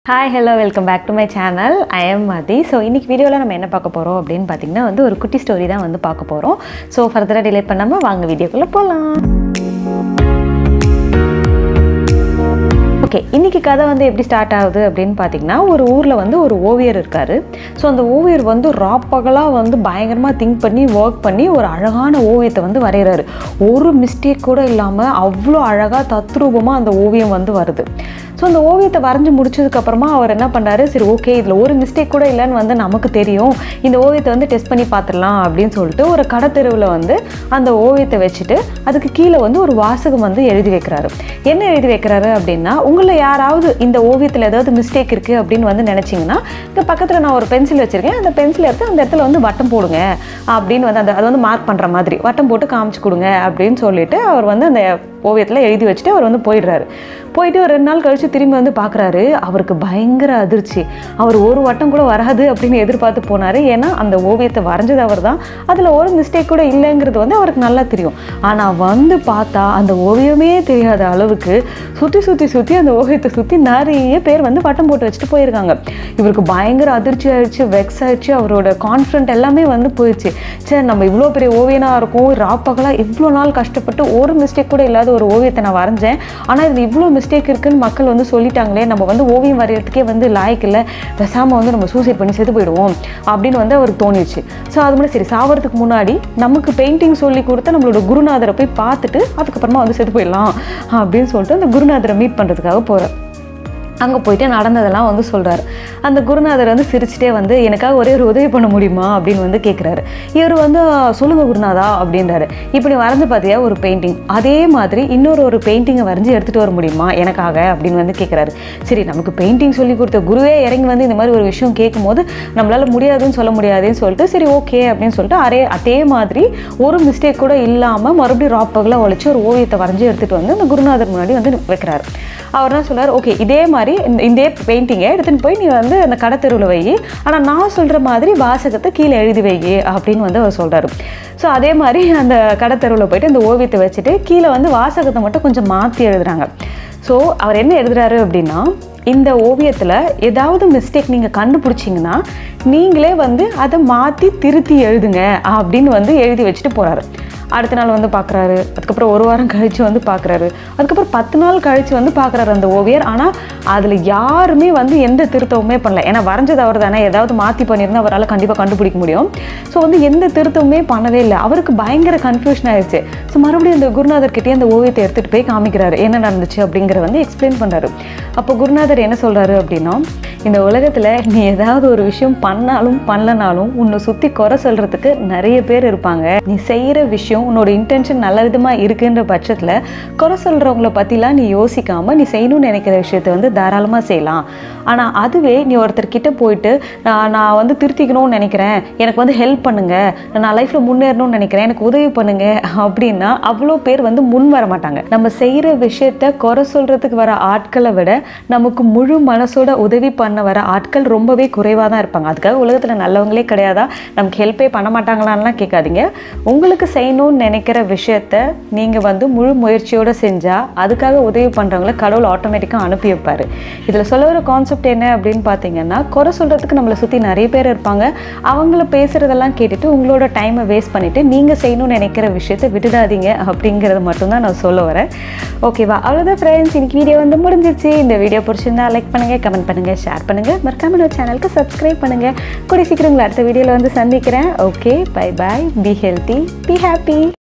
hi hello welcome back to my channel I am Mathi so இன்னைக்கு வீடியோவில் நம்ம என்ன பார்க்க போகிறோம் அப்படின்னு பார்த்தீங்கன்னா வந்து ஒரு குட்டி ஸ்டோரி தான் வந்து பார்க்க போகிறோம் ஸோ ஃபர்தராக டிலே பண்ணாமல் வாங்க வீடியோக்குள்ளே போகலாம் ஓகே இன்னைக்கு கதை வந்து எப்படி ஸ்டார்ட் ஆகுது அப்படின்னு பார்த்தீங்கன்னா ஒரு ஊரில் வந்து ஒரு ஓவியர் இருக்கார் ஸோ அந்த ஓவியர் வந்து ராப்பகலாக வந்து பயங்கரமாக திங்க் பண்ணி ஒர்க் பண்ணி ஒரு அழகான ஓவியத்தை வந்து வரைகிறாரு ஒரு மிஸ்டேக் கூட இல்லாமல் அவ்வளோ அழகாக தத்ரூபமாக அந்த ஓவியம் வந்து வருது ஸோ அந்த ஓவியத்தை வரைஞ்சி முடிச்சதுக்கப்புறமா அவர் என்ன பண்ணாரு சரி ஓகே இதில் ஒரு மிஸ்டேக் கூட இல்லைன்னு வந்து நமக்கு தெரியும் இந்த ஓவியத்தை வந்து டெஸ்ட் பண்ணி பார்த்துடலாம் அப்படின்னு சொல்லிட்டு ஒரு கடத்தெருவில் வந்து அந்த ஓவியத்தை வச்சுட்டு அதுக்கு கீழே வந்து ஒரு வாசகம் வந்து எழுதி வைக்கிறாரு என்ன எழுதி வைக்கிறாரு அப்படின்னா உங்களில் யாராவது இந்த ஓவியத்தில் ஏதாவது மிஸ்டேக் இருக்குது அப்படின்னு வந்து நினச்சிங்கன்னா இங்கே பக்கத்தில் நான் ஒரு பென்சில் வச்சுருக்கேன் அந்த பென்சில் எடுத்து அந்த இடத்துல வந்து வட்டம் போடுங்க அப்படின்னு வந்து அந்த அதை வந்து மார்க் பண்ணுற மாதிரி வட்டம் போட்டு காமிச்சு கொடுங்க அப்படின்னு சொல்லிட்டு அவர் வந்து அந்த ஓவியத்தில் எழுதி வச்சுட்டு அவர் வந்து போயிடுறாரு போயிட்டு ஒரு ரெண்டு நாள் கழித்து திரும்பி வந்து பார்க்குறாரு அவருக்கு பயங்கர அதிர்ச்சி அவர் ஒரு வட்டம் கூட வராது அப்படின்னு எதிர்பார்த்து போனார் ஏன்னா அந்த ஓவியத்தை வரைஞ்சது அவர் தான் அதில் ஒரு மிஸ்டேக் கூட இல்லைங்கிறது வந்து அவருக்கு நல்லா தெரியும் ஆனால் வந்து பார்த்தா அந்த ஓவியமே தெரியாத அளவுக்கு சுற்றி சுற்றி சுற்றி அந்த ஓவியத்தை சுற்றி நிறைய பேர் வந்து வட்டம் போட்டு வச்சுட்டு போயிருக்காங்க இவருக்கு பயங்கர அதிர்ச்சி ஆயிடுச்சு வெக்ஸ் ஆயிடுச்சு அவரோட கான்ஃபிடென்ட் எல்லாமே வந்து போயிடுச்சு சரி நம்ம இவ்வளோ பெரிய ஓவியனாக இருக்கும் ராப்பகலாக இவ்வளோ நாள் கஷ்டப்பட்டு ஒரு மிஸ்டேக் கூட இல்லாத ஒரு ஓவியத்தை நான் வரைஞ்சேன் ஆனால் இதில் இவ்வளோ மிஸ்டேக் இருக்குன்னு மக்கள் வந்து சொல்லிட்டாங்களே நம்ம வந்து ஓவியம் வரைகிறதுக்கே வந்து லாய்க்கு இல்லை பேசாமல் வந்து நம்ம சூசைட் பண்ணி செத்து போயிடுவோம் அப்படின்னு வந்து அவருக்கு தோணிடுச்சு ஸோ அது முன்னாடி சரி சாவறதுக்கு முன்னாடி நமக்கு பெயிண்டிங் சொல்லி கொடுத்த நம்மளோட குருநாதரை போய் பார்த்துட்டு அதுக்கப்புறமா வந்து செத்து போயிடலாம் அப்படின்னு சொல்லிட்டு அந்த குருநாதரை மீட் பண்ணுறதுக்காக போகிறார் அங்கே போயிட்டு நடந்ததெல்லாம் வந்து சொல்கிறாரு அந்த குருநாதர் வந்து சிரிச்சிட்டே வந்து எனக்காக ஒரே ஒரு உதவி பண்ண முடியுமா அப்படின்னு வந்து கேட்குறாரு இவர் வந்து சொல்லுங்க குருநாதா அப்படின்றாரு இப்படி வரைஞ்சு பார்த்தியா ஒரு பெயிண்டிங் அதே மாதிரி இன்னொரு ஒரு பெயிண்டிங்கை வரைஞ்சி எடுத்துகிட்டு வர முடியுமா எனக்காக அப்படின்னு வந்து கேட்குறாரு சரி நமக்கு பெயிண்டிங் சொல்லி கொடுத்த குருவே இறங்கி வந்து இந்த மாதிரி ஒரு விஷயம் கேட்கும்போது நம்மளால் முடியாதுன்னு சொல்ல முடியாதுன்னு சொல்லிட்டு சரி ஓகே அப்படின்னு சொல்லிட்டு அரே அதே மாதிரி ஒரு மிஸ்டேக் கூட இல்லாமல் மறுபடியும் ராப்பகலாக உழைச்சி ஒரு ஓவியத்தை வரைஞ்சி எடுத்துகிட்டு வந்து அந்த குருநாதர் முன்னாடி வந்து வைக்கிறாரு அவர் தான் சொல்கிறார் ஓகே இதே மாதிரி இந்த இதே பெயிண்டிங்கை எடுத்துன்னு போய் நீ வந்து அந்த கடத்தெருவில் வை ஆனால் நான் சொல்கிற மாதிரி வாசகத்தை கீழே எழுதி வை அப்படின்னு வந்து அவர் சொல்கிறாரு ஸோ அதே மாதிரி அந்த கடத்தெருவில் போயிட்டு அந்த ஓவியத்தை வச்சுட்டு கீழே வந்து வாசகத்தை மட்டும் கொஞ்சம் மாற்றி எழுதுறாங்க ஸோ அவர் என்ன எழுதுறாரு அப்படின்னா இந்த ஓவியத்தில் ஏதாவது மிஸ்டேக் நீங்கள் கண்டுபிடிச்சிங்கன்னா நீங்களே வந்து அதை மாற்றி திருத்தி எழுதுங்க அப்படின்னு வந்து எழுதி வச்சுட்டு போகிறாரு அடுத்த நாள் வந்து பார்க்குறாரு அதுக்கப்புறம் ஒரு வாரம் கழித்து வந்து பார்க்குறாரு அதுக்கப்புறம் பத்து நாள் கழித்து வந்து பார்க்குறாரு அந்த ஓவியர் ஆனால் அதில் யாருமே வந்து எந்த திருத்தமுமே பண்ணல ஏன்னா வரைஞ்சது அவர் தானே ஏதாவது மாற்றி பண்ணியிருந்தா அவரால் கண்டிப்பாக கண்டுபிடிக்க முடியும் ஸோ வந்து எந்த திருத்தமுமே பண்ணவே இல்லை அவருக்கு பயங்கர கன்ஃபியூஷன் ஆயிடுச்சு ஸோ மறுபடியும் அந்த குருநாதர் கிட்டே அந்த ஓவியத்தை எடுத்துகிட்டு போய் காமிக்கிறாரு என்ன நடந்துச்சு அப்படிங்கிறத வந்து எக்ஸ்பிளைன் பண்ணுறாரு அப்போ குருநாதர் என்ன சொல்கிறாரு அப்படின்னா இந்த உலகத்தில் நீ ஏதாவது ஒரு விஷயம் பண்ணாலும் பண்ணலனாலும் உன்னை சுற்றி குறை சொல்கிறதுக்கு நிறைய பேர் இருப்பாங்க நீ செய்கிற விஷயம் உன்னோட இன்டென்ஷன் நல்ல விதமாக இருக்குன்ற பட்சத்தில் குறை சொல்கிறவங்கள பற்றிலாம் நீ யோசிக்காமல் நீ செய்யணும்னு நினைக்கிற விஷயத்தை வந்து தாராளமாக செய்யலாம் ஆனால் அதுவே நீ ஒருத்தர்கிட்ட போயிட்டு நான் நான் வந்து திருத்திக்கணும்னு நினைக்கிறேன் எனக்கு வந்து ஹெல்ப் பண்ணுங்க நான் லைஃப்பில் முன்னேறணும்னு நினைக்கிறேன் எனக்கு உதவி பண்ணுங்க அப்படின்னா அவ்வளோ பேர் வந்து முன் வர மாட்டாங்க நம்ம செய்கிற விஷயத்த குறை சொல்கிறதுக்கு வர ஆட்களை விட நமக்கு முழு மனசோட உதவி பண்ண வர ஆட்கள் ரொம்பவே குறைவாக தான் இருப்பாங்க அதுக்காக உலகத்தில் நல்லவங்களே கிடையாதா நமக்கு ஹெல்ப்பே பண்ண மாட்டாங்களான்லாம் கேட்காதீங்க உங்களுக்கு செய்யணும்னு நினைக்கிற விஷயத்த நீங்கள் வந்து முழு முயற்சியோடு செஞ்சால் அதுக்காக உதவி பண்ணுறவங்கள கடவுள் ஆட்டோமேட்டிக்காக அனுப்பி வைப்பார் இதில் சொல்ல வர கான்செப்ட் என்ன அப்படின்னு பார்த்தீங்கன்னா குறை சொல்கிறதுக்கு நம்மளை சுற்றி நிறைய பேர் இருப்பாங்க அவங்கள பேசுகிறதெல்லாம் கேட்டுட்டு உங்களோட டைமை வேஸ்ட் பண்ணிவிட்டு நீங்கள் செய்யணும்னு நினைக்கிற விஷயத்தை விட்டுடாதீங்க அப்படிங்கிறது மட்டும்தான் நான் சொல்ல வரேன் ஓகேவா அவ்வளோதான் ஃப்ரெண்ட்ஸ் இன்னைக்கு வீடியோ வந்து முடிஞ்சிருச்சு இந்த வீடியோ பிடிச்சிருந்தா லைக் பண்ணுங்கள் கமெண்ட் பண்ணுங்கள் ஷேர் பண்ணுங்கள் மறக்காம நம்ம சேனலுக்கு சப்ஸ்கிரைப் பண்ணுங்கள் கூடிய சீக்கிரம் உங்களை அடுத்த வீடியோவில் வந்து சந்திக்கிறேன் okay bye bye be healthy be happy